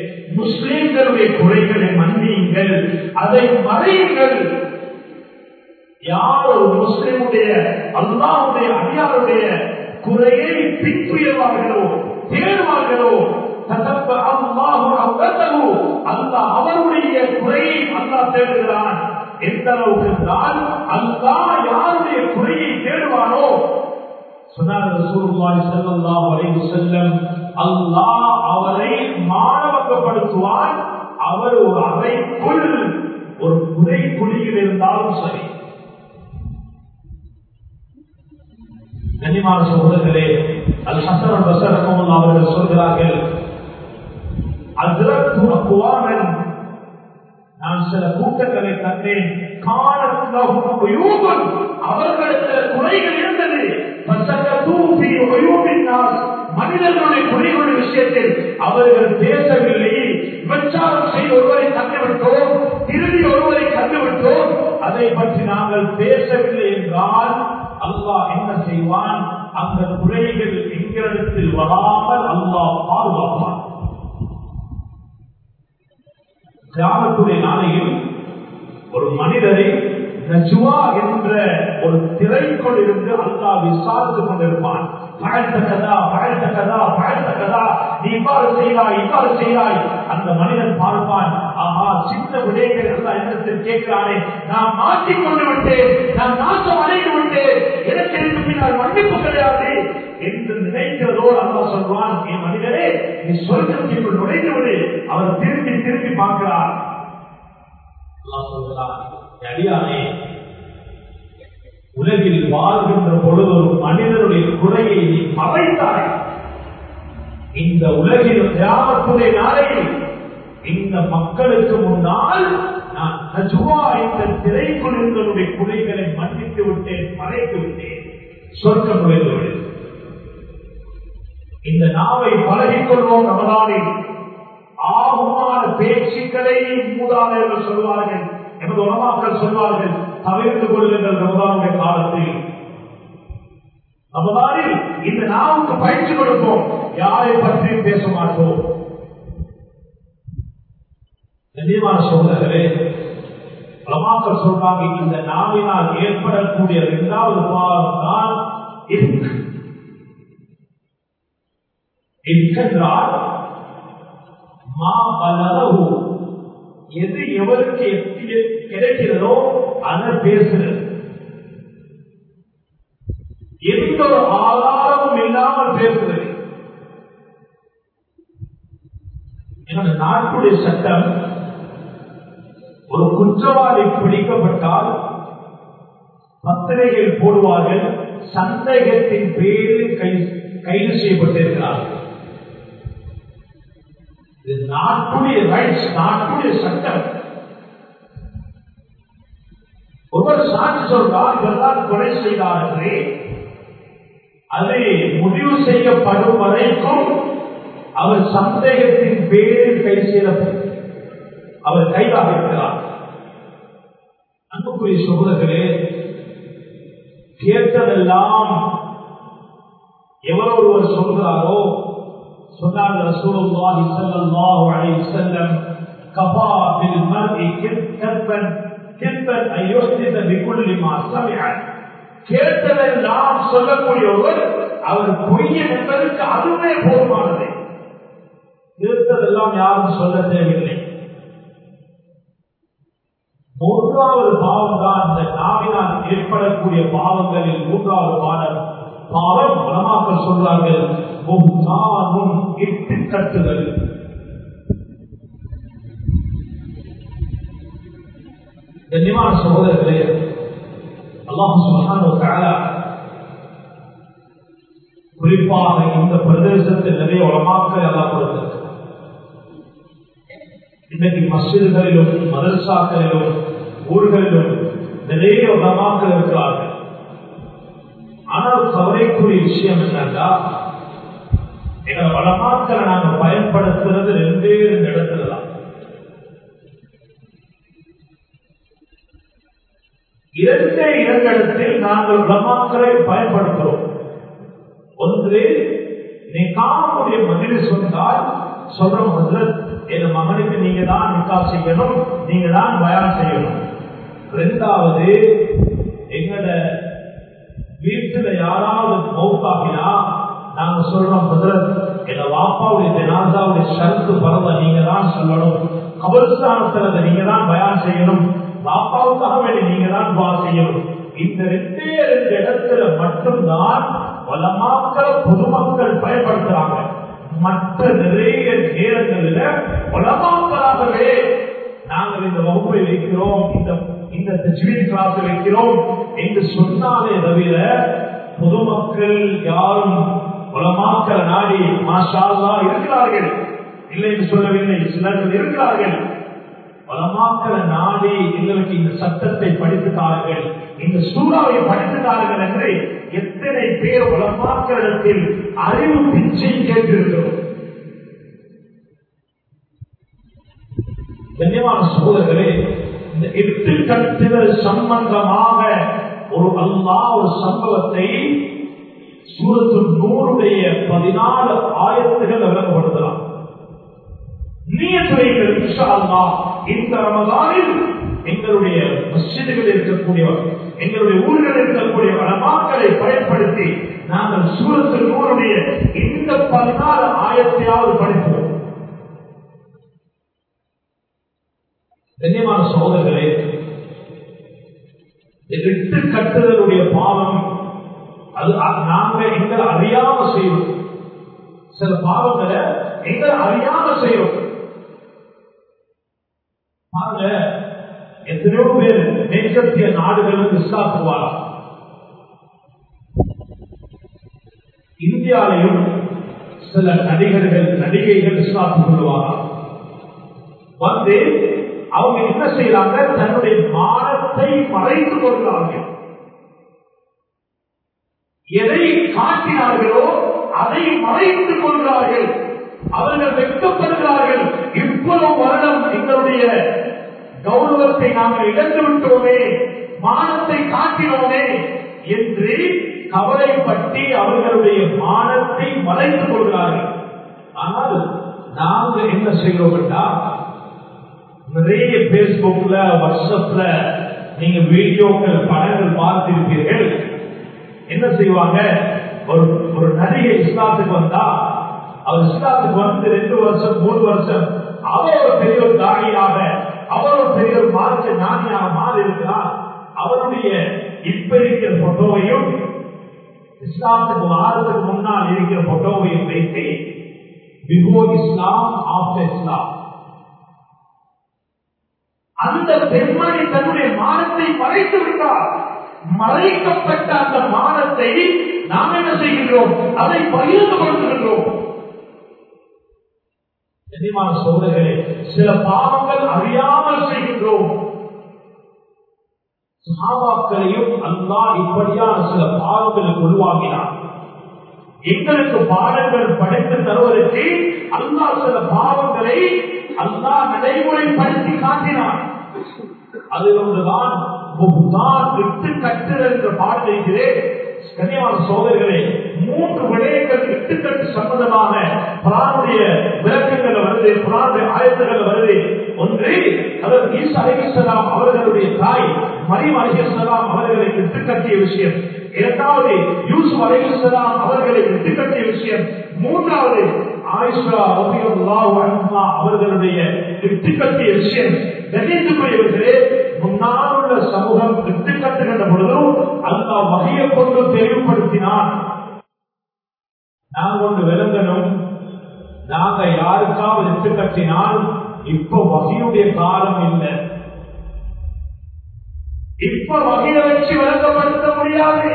முஸ்லிம்களுடைய குறைகளை மன்னியுங்கள் அதை மறையுங்கள் யார் ஒரு முஸ்லிமுடைய அல்லாவுடைய அடியாருடைய குறையை பின்புயர்வார்களோ தேடுவார்களோ அல்லா அவருடைய குறையை அல்லா தேடுகிறான் எந்த அளவுக்கு என்றால் அல்லா யாருடைய குறையை தேடுவானோ செல்லம் அல்லாஹ் அவரை மாணவக்கப்படுத்துவான் அவர் ஒரு அறைக்குள் ஒரு குறை குழியில் இருந்தாலும் சரி கனிமான சகோதரர்களே அல் ஹசன் பசரகம் அவர்கள் சொல்கிறார்கள் அதிரத்து அக்குவாமன் நான் சில கூட்டங்களை கண்டேன் அவர்களுக்கு குறைகள் இருந்தது மனிதர்களுடைய குறைகளுடைய விஷயத்தில் அவர்கள் பேசவில்லை விபச்சாரம் செய்து ஒருவரை கண்டுவிட்டோம் திருடி ஒருவரை கண்டுவிட்டோம் அதை பற்றி நாங்கள் பேசவில்லை என்றால் அல்லாஹ் என்ன செய்வான் அந்த குறைகள் எங்களிடத்தில் வராமல் அல்லாஹ் பாதுகாப்பான் கிராமத்துடைய நாளையில் ஒரு மனிதரை நஜுவா என்ற ஒரு திரைக்குள் இருந்து அல்லா விசாரித்துக் கொண்டிருப்பான் பழத்த கதா பழத்த கதா பழத்த கதா நீ இவ்வாறு செய்தாய் இவ்வாறு செய்தாய் அந்த மனிதன் பார்ப்பான் ஆஹா சின்ன விடயங்கள் எல்லாம் என்னத்தில் கேட்கிறானே நான் மாற்றிக் கொண்டு விட்டேன் நான் நாசம் அடைந்து விட்டேன் எனக்கு இருந்து பின்னால் மன்னிப்பு கிடையாது என்று நினைக்கிறதோடு அல்லா சொல்வான் என் மனிதனே நீ சொர்க்கத்திற்குள் நுழைந்து விடு அவர் திரும்பி திரும்பி பார்க்கிறார் சொல்கிறார் அடியானே உலகில் வாழ்கின்ற பொழுது ஒரு மனிதனுடைய குறையை நீ மறைத்தாய் இந்த உலகில் கிராமத்துடைய நாளையில் இந்த மக்களுக்கு முன்னால் நான் நஜுவா இந்த திரைக்குள் இருந்தனுடைய குறைகளை மன்னித்து விட்டேன் மறைத்து விட்டேன் சொர்க்கம் நுழைந்து விடு இந்த நாவை பழகிக் கொள்வோம் ரமதானில் ஆகுமான பேச்சுக்களை மூதாதையர்கள் சொல்வார்கள் எமது உணவாக்கள் சொல்வார்கள் தவிர்த்து கொள்ளுங்கள் ரமதானுடைய காலத்தில் ரமதானில் இந்த நாவுக்கு பயிற்சி கொடுப்போம் யாரை பற்றியும் பேச மாட்டோம் கண்ணியமான சோதரர்களே பிரமாக்கள் சொல்றாங்க இந்த நாவினால் ஏற்படக்கூடிய இரண்டாவது பாவம் தான் என்றால் மா பலரவு எது எவருக்கு கிடைக்கிறதோ அதை பேசுறது எந்த ஒரு ஆதாரமும் இல்லாமல் பேசுறது என்னோட நாட்டுடைய சட்டம் ஒரு குற்றவாளி பிடிக்கப்பட்டால் பத்திரிகைகள் போடுவார்கள் சந்தேகத்தின் பேரில் கைது செய்யப்பட்டிருக்கிறார்கள் இது நாட்டுடைய ரைட்ஸ் நாட்டுடைய சட்டம் ஒவ்வொரு சாட்சி சொல்றார் இவர்தான் கொலை செய்தார் என்று அது முடிவு செய்யப்படும் வரைக்கும் அவர் சந்தேகத்தின் பேரில் கை செய்யப்படும் அவர் கைதாக இருக்கிறார் அன்புக்குரிய சகோதரர்களே கேட்டதெல்லாம் எவர் ஒருவர் சொல்கிறாரோ சொன்னார் ரசூலுல்லாஹி ஸல்லல்லாஹு அலைஹி வஸல்லம் கஃபா பில் மர்இ கித்பன் கித்பன் அய்யுஹ்திஸ பிகுல்லி மா சமிஅ கேட்டதெல்லாம் சொல்லக்கூடிய ஒருவர் அவர் பொய்யன் என்பதற்கு அதுவே போதுமானது இருந்ததெல்லாம் யாரும் சொல்ல தேவையில்லை மூன்றாவது பாவம் தான் இந்த நாவினால் ஏற்படக்கூடிய பாவங்களில் மூன்றாவது பாடம் பாவம் மனமாக்கள் சொல்றார்கள் முன் இட்டு கட்டுதல் கண்ணியமான சகோதரர்களே அல்லாஹ் சுபஹான குறிப்பாக இந்த பிரதேசத்தில் நிறைய உலமாக்கள் எல்லாம் கொடுத்திருக்கிறார் இன்னைக்கு மசிதிகளிலும் மதரசாக்களிலும் ஊர்களிலும் நிறைய உலமாக்கள் இருக்கிறார்கள் ஆனால் கவலைக்குரிய விஷயம் என்னன்னா எங்களை வளமாக்களை நாங்க பயன்படுத்துறது ரெண்டே ரெண்டு இடத்துல தான் இரண்டே இரண்டு இடத்தில் நாங்கள் வளமாக்களை பயன்படுத்துகிறோம் ஒன்று நீ காணக்கூடிய மகிழ் சொன்னால் சொல்ற முதல் என் மகனுக்கு நீங்க தான் நிக்கா செய்யணும் நீங்க தான் பயான் செய்யணும் ரெண்டாவது எங்கட வீட்டுல யாராவது மௌத்தாகினா நாங்க சொல்றோம் பதில் எங்க வாப்பாவுடைய ஜனாதாவுடைய ஷரத்து பரவ நீங்க தான் சொல்லணும் கபர்ஸ்தானத்துல நீங்க தான் பயான் செய்யணும் வாப்பாவுக்காக வேண்டி நீங்க தான் துவா செய்யணும் இந்த ரெண்டே ரெண்டு இடத்துல மட்டும்தான் வளமாக்கள் பொதுமக்கள் பயன்படுத்துறாங்க மற்ற நிறைய நேரங்களில் வளமாக்களாகவே நாங்கள் இந்த வகுப்பை வைக்கிறோம் இந்த இந்த தஜ்வீத் கிளாஸ் வைக்கிறோம் என்று சொன்னாலே தவிர பொதுமக்கள் யாரும் உலமாக்கிற நாடி மாஷால்லா இருக்கிறார்கள் இல்லை என்று சொல்லவில்லை சிலர்கள் இருக்கிறார்கள் உலமாக்கிற நாடி எங்களுக்கு இந்த சட்டத்தை படித்துட்டார்கள் இந்த சூறாவை படித்துட்டார்கள் என்று எத்தனை பேர் உலமாக்கிடத்தில் அறிவு பிச்சை கேட்டிருக்கிறோம் கண்ணியமான சகோதரர்களே இந்த எட்டு கட்டுதல் சம்பந்தமாக ஒரு அல்லா ஒரு சம்பவத்தை சூரத்து நூறுடைய பதினாலு ஆயிரத்துகள் விளங்கப்படுத்தலாம் நீயத்துறைகள் இன்ஷா அல்லாஹ் இந்த ரமதானில் எங்களுடைய மஸ்ஜிதுகளில் இருக்கக்கூடிய எங்களுடைய ஊர்களில் இருக்கக்கூடிய வளமாக்களை பயன்படுத்தி நாங்கள் சூரத்து நூறுடைய இந்த பதினாலு ஆயிரத்தையாவது படிப்போம் கண்ணியமான சகோதரர்களே எட்டு கட்டுதலுடைய பாவம் அது நாங்க எங்களை அறியாம செய்வோம் சில பாவங்களை எங்களை அறியாம செய்வோம் பாருங்க எத்தனையோ பேர் மேற்கத்திய நாடுகளுக்கு இஸ்லாத்துவாரா இந்தியாவிலையும் சில நடிகர்கள் நடிகைகள் இஸ்லாத்து கொள்வாரா வந்து அவங்க என்ன செய்யறாங்க தன்னுடைய மானத்தை மறைத்து கொள்கிறார்கள் எதை காட்டினார்களோ அதை மறைத்துக் கொள்கிறார்கள் அவர்கள் வெட்கப்படுகிறார்கள் இவ்வளவு வருடம் எங்களுடைய கௌரவத்தை நாங்கள் இழந்து விட்டோமே மானத்தை காட்டினோமே என்று கவலைப்பட்டு அவர்களுடைய மானத்தை மறைத்துக் கொள்கிறார்கள் ஆனால் நாங்கள் என்ன செய்கிறோம் என்றால் நிறைய பேஸ்புக்ல வாட்ஸ்அப்ல நீங்க வீடியோக்கள் படங்கள் பார்த்திருப்பீர்கள் என்ன செய்வாங்க ஒரு ஒரு நடிகை இஸ்லாத்துக்கு வந்தா அவர் இஸ்லாத்துக்கு வந்து ரெண்டு வருஷம் மூணு வருஷம் அவர் ஒரு பெரிய ஒரு தானியாக அவர் ஒரு பெரிய ஒரு மார்க்க ஞானியாக மாறி இருக்கிறார் அவருடைய இப்ப இருக்கிற போட்டோவையும் இஸ்லாத்துக்கு வாரத்துக்கு முன்னால் இருக்கிற போட்டோவையும் வைத்து பிஃபோர் இஸ்லாம் ஆஃப்டர் இஸ்லாம் அந்த பெண்மணி தன்னுடைய மானத்தை மறைத்து விட்டார் மறைக்கப்பட்ட அந்த மானத்தை நாம் என்ன செய்கின்றோம் அதை பகிர்ந்து கொள்கின்றோம் கண்ணியமான சோதர்களே சில பாவங்கள் அறியாமல் செய்கின்றோம் சகாபாக்களையும் அல்லா இப்படியான சில பாவங்களுக்கு உருவாக்கினார் எங்களுக்கு பாடங்கள் படைத்து தருவதற்கு அல்லா சில பாவங்களை அல்லா நடைமுறைப்படுத்தி காட்டினார் அதில் ஒன்றுதான் விட்டு கட்டுதல் என்ற பாடல் இருக்கிறேன் கன்னியமான சோதர்களே மூன்று விடயங்கள் இட்டுக்கட்டு சம்பந்தமாக புறானுடைய விளக்கங்கள் வருது புறானுடைய ஆயத்தங்கள் வருது ஒன்று அதற்கு ஈசா அலிசலாம் அவர்களுடைய தாய் மரியம் அலிசலாம் அவர்களை இட்டுக்கட்டிய விஷயம் இரண்டாவது யூசுப் அலிசலாம் அவர்களை இட்டுக்கட்டிய விஷயம் மூன்றாவது ஆயிஷா அவர்களுடைய இட்டுக்கட்டிய விஷயம் கணித்துக்குரியவர்களே முன்னால் உள்ள சமூகம் விட்டு கட்டுகின்ற பொழுதும் அல்லா வகையை கொண்டு தெளிவுபடுத்தினான் நாங்கள் ஒன்று விளங்கணும் நாங்க யாருக்காவது விட்டு கட்டினால் இப்ப வகையுடைய காலம் இல்லை இப்ப வகையை வச்சு விளங்கப்படுத்த முடியாது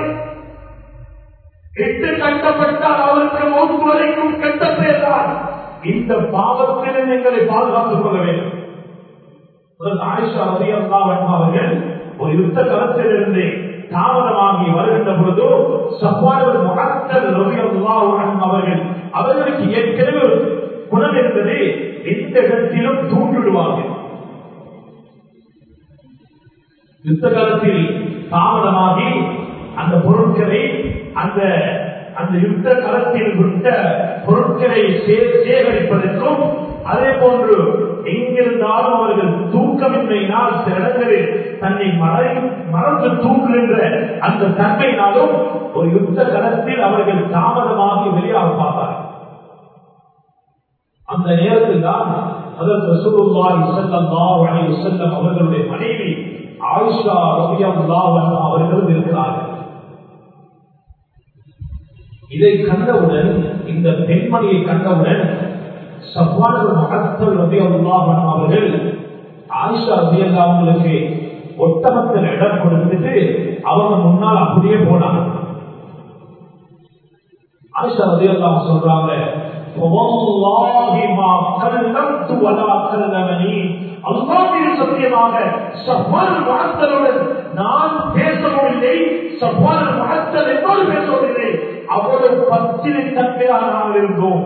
எட்டு கட்டப்பட்டால் அவருக்கு மூன்று வரைக்கும் கெட்ட பேர்தான் இந்த பாவத்திலும் எங்களை பாதுகாத்துக் கொள்ள வேண்டும் ஆயிஷா அவர்கள் ஒரு யுத்த களத்திலிருந்து தாமதமாகி வருகின்ற பொழுது சப்பாளர் முகத்தல் அவர்கள் அவர்களுக்கு ஏற்கனவே ஒரு குணம் என்பது எந்த இடத்திலும் தூண்டிடுவார்கள் யுத்த காலத்தில் தாமதமாகி அந்த பொருட்களை அந்த அந்த யுத்த களத்தில் விட்ட பொருட்களை சேகரிப்பதற்கும் அதே போன்று எங்கிருந்தாலும் அவர்கள் தூக்கமின்மையினால் சில இடங்களில் தன்னை மறை மறந்து தூங்குகின்ற அந்த தன்மையினாலும் ஒரு யுத்த களத்தில் அவர்கள் தாமதமாகி வெளியாக பார்த்தார்கள் அந்த நேரத்தில் தான் அதற்கு ரசூலுல்லாஹி ஸல்லல்லாஹு அலைஹி வஸல்லம் அவர்களுடைய மனைவி ஆயிஷா ரலியல்லாஹு அன்ஹா அவர்களும் இருக்கிறார்கள் இதை கண்டவுடன் இந்த பெண்மணியை கண்டவுடன் சப்வானவர் மகத்தல் ரலியல்லாஹு அன்ஹா அவர்கள் ஆயிஷா ரலியல்லாஹு அவங்களுக்கு ஒட்டமத்தில் இடம் கொடுத்துட்டு அவங்க முன்னால் அப்படியே போனாங்க ஆயிஷா ரலியல்லாஹு சொல்றாங்க சத்தியமாக சப்பான் மகத்தலுடன் நான் பேசவும் இல்லை சப்பான் மகத்தல் என்னோடு பேசவும் இல்லை அவ்வளவு பத்திரை தன்மையாக நாங்கள் இருந்தோம்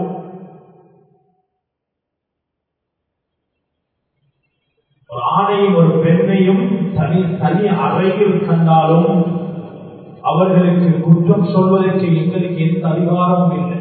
ஒரு ஆணையும் ஒரு பெண்ணையும் தனி தனி அறையில் கண்டாலும் அவர்களுக்கு குற்றம் சொல்வதற்கு எங்களுக்கு எந்த அதிகாரமும் இல்லை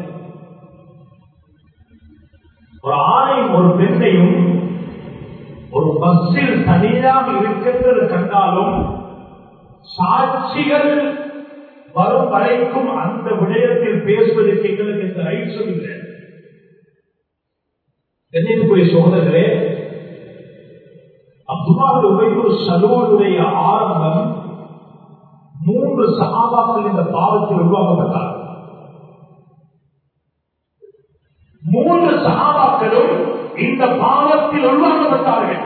ஒரு ஆணையும் ஒரு பெண்ணையும் ஒரு பஸ்ஸில் தனியாக இருக்கின்றது கண்டாலும் சாட்சிகள் வரும் வரைக்கும் அந்த விடயத்தில் பேசுவதற்கு எங்களுக்கு இந்த ரைட்ஸும் இல்லை கண்ணியத்துக்குரிய சோதர்களே அப்துல்லாவில் உபயோக சலூருடைய ஆரம்பம் மூன்று சகாபாக்கள் இந்த பாவத்தில் உருவாக்கப்பட்டார் மூன்று சகாபாக்களும் இந்த பாவத்தில் உருவாக்கப்பட்டார்கள்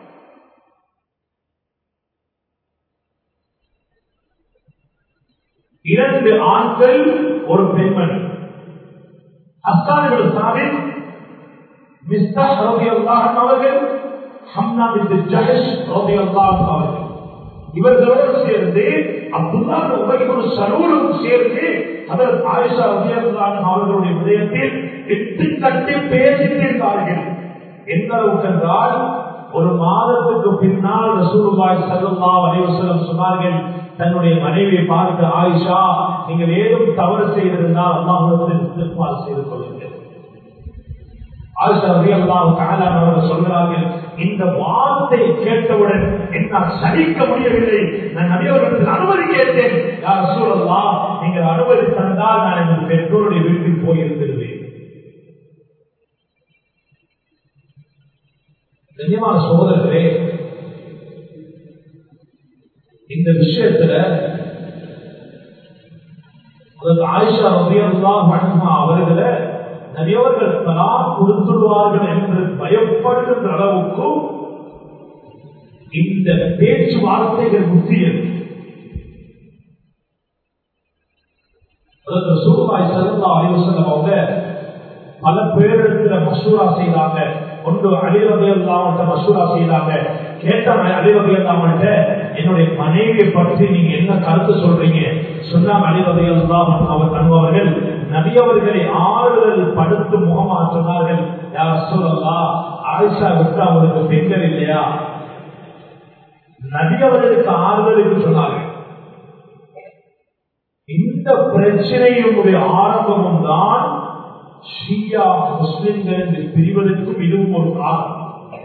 இரண்டு ஆண்கள் ஒரு பெண்மணி அஸ்தானிகள் சாவின் மிஸ்தா ரவி அல்லாஹன் அவர்கள் ஹம்னா பின் ஜஹஷ் ரவி அல்லாஹன் அவர்கள் இவர்களோடு சேர்ந்து அப்துல்லா உபயோக சரூரும் சேர்ந்து அதற்கு ஆயிஷா ரவி அல்லாஹன் அவர்களுடைய விடயத்தில் எட்டு கட்டி பேசிட்டிருந்தார்கள் எந்த அளவுக்கு என்றால் ஒரு மாதத்துக்கு பின்னால் ரசூலுல்லாய் சல்லா அலைவசலம் சொன்னார்கள் தன்னுடைய மனைவியை பார்த்து ஆயிஷா நீங்கள் ஏதும் தவறு செய்திருந்தால் அல்லாஹ் செய்து கொள்ளுங்கள் ஆயிஷா ரவி அல்லாஹ் அவர்கள் சொல்கிறார்கள் இந்த வார்த்தை கேட்டவுடன் என்னால் சகிக்க முடியவில்லை நான் நபியவர்களுக்கு அனுமதி கேட்டேன் யார் சூழல்லா நீங்கள் அனுமதி தந்தால் நான் எங்கள் பெற்றோருடைய வீட்டில் போயிருந்திருவேன் கண்ணியமான சோதரர்களே இந்த விஷயத்துல ஆயிஷா ரபியல்லா மன்மா அவர்களை நிறையவர்கள் தலா கொடுத்துடுவார்கள் என்று பயப்படுகின்ற அளவுக்கு இந்த பேச்சுவார்த்தைகள் முக்கியம் சூழ்நாய் சல்லா அலிவசலம் அவங்க பல பேரிடத்துல மசூரா செய்தாங்க ஒன்று அழிவகை இல்லாமட்ட மசூரா செய்தாங்க கேட்டாங்க அழிவகை இல்லாமட்ட என்னுடைய மனைவியை பற்றி நீங்க என்ன கருத்து சொல்றீங்க சொன்னாங்க அழிவகை இல்லாம் அவர் அனுபவர்கள் நபியவர்களை ஆறுதல் படுத்து முகமா சொன்னார்கள் யார் சொல்லலா ஆயிஷா விட்டு அவருக்கு பெண்கள் இல்லையா நபியவர்களுக்கு ஆறுதலுக்கு சொன்னார்கள் இந்த பிரச்சனையினுடைய ஆரம்பமும் தான் ஷியா முஸ்லிம்கள் என்று பிரிவதற்கும் இதுவும் ஒரு காரணம்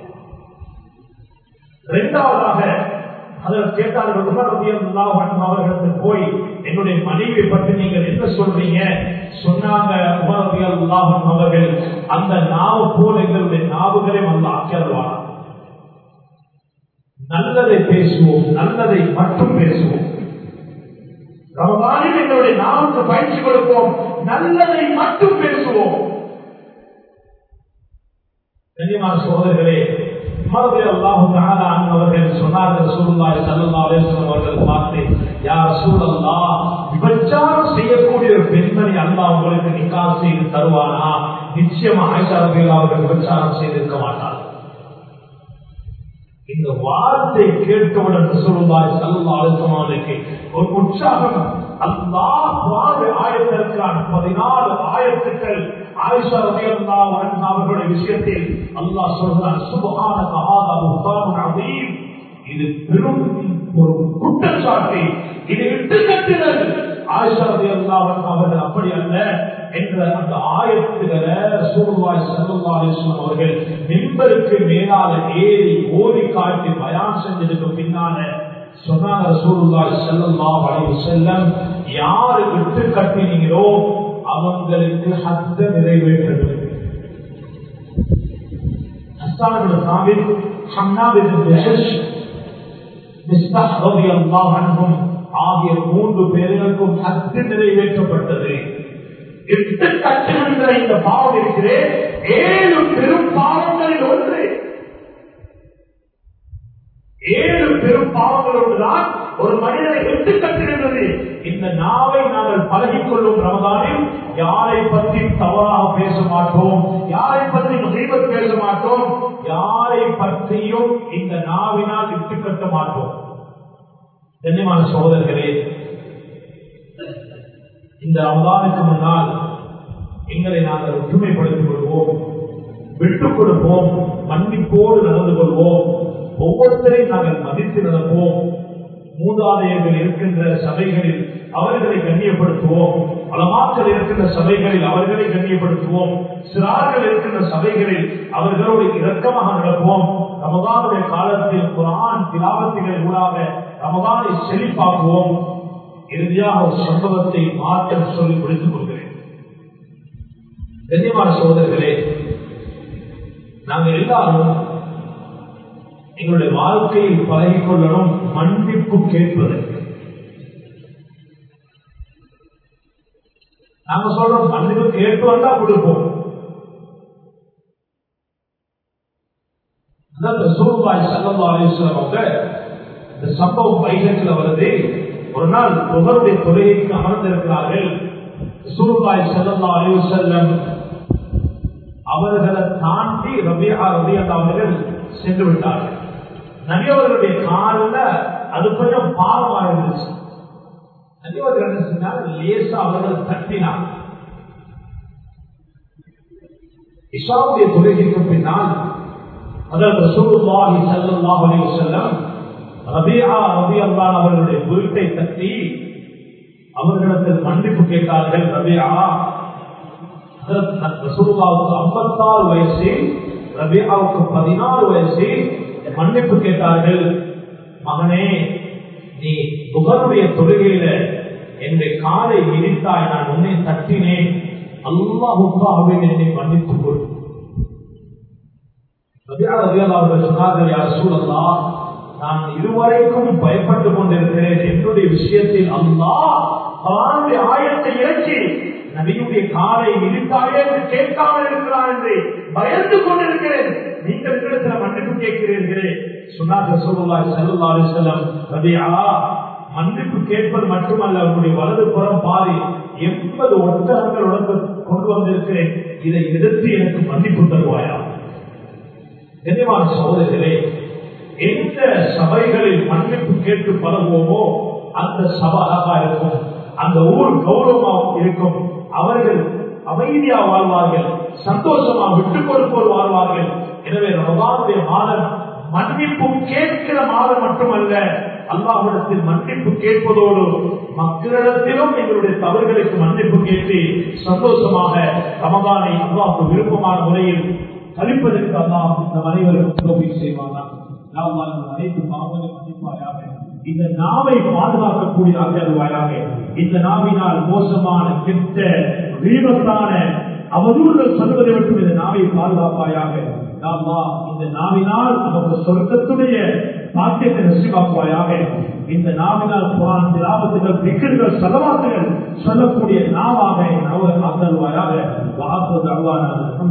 இரண்டாவதாக அதில் கேட்டார்கள் அவர்களுக்கு போய் என்னுடைய மனைவியை பற்றி நீங்கள் என்ன சொல்றீங்க சொன்னாங்க உமரபியல் அவர்கள் அந்த நாவு போல எங்களுடைய நாவுகளை வந்து ஆக்கியல்வார் நல்லதை பேசுவோம் நல்லதை மட்டும் பேசுவோம் ரமதானில் எங்களுடைய நாவுக்கு பயிற்சி கொடுப்போம் நல்லதை மட்டும் பேசுவோம் கண்ணியமான சோதர்களே அவர்கள் சொன்னார்கள் சூழ்நாய் சல்லா அவர்கள் பார்த்து யார் சூழல்லா விபச்சாரம் செய்யக்கூடிய ஒரு பெண்மணி அல்லா உங்களுக்கு நிக்கா செய்து தருவானா நிச்சயமா ஆயிஷாரர்கள் அவர்கள் விபச்சாரம் செய்திருக்க மாட்டார் இந்த வார்த்தை கேட்கவுடன் ரசூலுல்லாஹி ஸல்லல்லாஹு அலைஹி வஸல்லம் ஒரு உற்சாகம் அல்லாஹ் வாழ ஆயத்திற்கான 14 ஆயத்துக்கள் ஆயிஷா ரலியல்லாஹு அன்ஹா அவர்களுடைய விஷயத்தில் அல்லாஹ் சொல்றான் சுப்ஹானக ஹாதா புஹ்தானுன் அதீம் இது பெரும் ஒரு குற்றச்சாட்டு இது இட்டு கட்டுதல் ஆயிஷாரதி அல்லாஹன் அவர்கள் அப்படி அல்ல என்ற அந்த ஆயத்துகளை சூழ்வாய் செல்வாலேஸ்வரம் அவர்கள் மின்பருக்கு மேலால ஏறி ஓடி காட்டி பயான் செஞ்சதுக்கு பின்னால சொன்னாங்க சூழ்வாய் செல்லம்மா வளைவு செல்லம் யாரு விட்டு கட்டினீங்களோ அவங்களுக்கு ஹத்த நிறைவேற்றது ஹஸ்தானர்கள் சாமில் ஹம்னாவின் ஆகிய மூன்று பேர்களுக்கும் ஹத்து நிறைவேற்றப்பட்டது எட்டு கட்டுகின்ற இந்த பாவம் இருக்கிறேன் ஏழு பெரும் பாவங்களில் ஒன்று ஏழு பெரும் பாவங்கள் ஒன்றுதான் ஒரு மனிதனை எட்டு கட்டுகின்றது இந்த நாவை நாங்கள் பழகிக் கொள்ளும் ரமதானில் யாரை பற்றி தவறாக பேச மாட்டோம் யாரை பற்றி முகைபத் பேச மாட்டோம் யாரை பற்றியும் இந்த நாவினால் இட்டு கட்ட மாட்டோம் கண்ணியமான சகோதரர்களே இந்த ரமதானுக்கு முன்னால் எங்களை நாங்கள் ஒற்றுமைப்படுத்திக் கொள்வோம் விட்டுக் கொடுப்போம் மன்னிப்போடு நடந்து கொள்வோம் ஒவ்வொருத்தரையும் நாங்கள் மதித்து நடப்போம் மூதாதையர்கள் இருக்கின்ற சபைகளில் அவர்களை கண்ணியப்படுத்துவோம் பலமாக்கள் இருக்கின்ற சபைகளில் அவர்களை கண்ணியப்படுத்துவோம் சிறார்கள் இருக்கின்ற சபைகளில் அவர்களோடு இரக்கமாக நடப்போம் ரமதானுடைய காலத்தில் குரான் திலாவத்திகள் ஊடாக ரமதானை செழிப்பாக்குவோம் இறுதியாக ஒரு சம்பவத்தை மாற்றம் சொல்லி முடித்துக் கொள்கிறேன் கண்ணியமான சோதர்களே நாங்கள் எல்லாரும் எங்களுடைய வாழ்க்கையில் பழகிக் கொள்ளணும் மன்னிப்பு கேட்பதற்கு நாங்க சொல்றோம் மன்னிப்பு கேட்டு வந்தா கொடுப்போம் சூழ்வாய் சங்கம்பாலேஸ்வரம் அவங்க இந்த சம்பவம் வைகத்தில் வருது ஒரு நாள் புகருடைய தொழிலுக்கு அமர்ந்திருக்கிறார்கள் சூழ்வாய் செல்லல்லா அலைவு செல்லம் அவர்களை தாண்டி ரபியா ரபியா அவர்கள் சென்று விட்டார்கள் நபியவர்களுடைய காலில் அது கொஞ்சம் பாவமா இருந்துச்சு நபியவர்கள் என்ன செஞ்சால் லேசா அவர்கள் தட்டினார் இஷாவுடைய தொழுகைக்கு பின்னால் அதாவது சூழ்வாகி செல்லல்லாஹ் அலைஹி செல்லம் ரபியா ரபி அல்லான் அவர்களுடைய வீட்டை தட்டி அவர்களிடத்தில் மன்னிப்பு கேட்டார்கள் ரபியா ரசூலுல்லாவுக்கு ஐம்பத்தாறு வயசு ரபியாவுக்கு பதினாறு வயசு மன்னிப்பு கேட்டார்கள் மகனே நீ புகருடைய தொழுகையில என்னுடைய காலை இடித்தாய் நான் உன்னை தட்டினேன் அல்லாஹுக்காகவே என்னை மன்னித்துக் கொள் அவர்கள் சொன்னார்கள் யார் சூழல்லா நான் இதுவரைக்கும் பயப்பட்டுக் கொண்டிருக்கிறேன் என்னுடைய விஷயத்தில் அல்லா அவனுடைய ஆயத்தை இறக்கி நபியுடைய காலை இடித்தாயே என்று கேட்காமல் இருக்கிறான் என்று பயந்து கொண்டிருக்கிறேன் நீங்கள் இடத்துல மன்னிப்பு கேட்கிறீர்களே சொன்னார்கள் சொல்லுவாய் செல்லுவாரு செல்லம் ரபியா மன்னிப்பு கேட்பது மட்டுமல்ல உங்களுடைய வலது புறம் பாரி எண்பது ஒட்டகங்கள் உடம்பு கொண்டு வந்திருக்கிறேன் இதை எதிர்த்து எனக்கு மன்னிப்பு தருவாயா கண்ணியமான சகோதரர்களே எந்த சபைகளில் மன்னிப்பு கேட்டு பழகுவோமோ அந்த சபை அழகா இருக்கும் அந்த ஊர் கௌரவமாக இருக்கும் அவர்கள் அமைதியா வாழ்வார்கள் சந்தோஷமா விட்டுக் கொடுப்போர் வாழ்வார்கள் எனவே ரமதானுடைய மாதம் மன்னிப்பு கேட்கிற மாதம் மட்டுமல்ல அல்லாஹிடத்தில் மன்னிப்பு கேட்பதோடு மக்களிடத்திலும் எங்களுடைய தவறுகளுக்கு மன்னிப்பு கேட்டு சந்தோஷமாக ரமதானை அல்லாஹுக்கு விருப்பமான முறையில் கழிப்பதற்கு அல்லாஹ் இந்த அனைவருக்கும் உதவி செய்வாங்க அனைத்து பாவங்களை மன்னிப்பாயாக இந்த நாவை பாதுகாக்கக்கூடிய அருவாயாக இந்த நாவினால் மோசமான கெட்ட வீரத்தான அவதூறுகள் சொல்வதை விட்டு இந்த நாவை பாதுகாப்பாயாக இந்த நாவினால் நமக்கு சொர்க்கத்துடைய பாக்கியத்தை நசிவாக்குவாயாக இந்த நாவினால் புறான் திராபத்துகள் பிக்கர்கள் செலவாக்குகள் சொல்லக்கூடிய நாவாக நவ ஆக்கல்வாயாக வாக்கு அருவான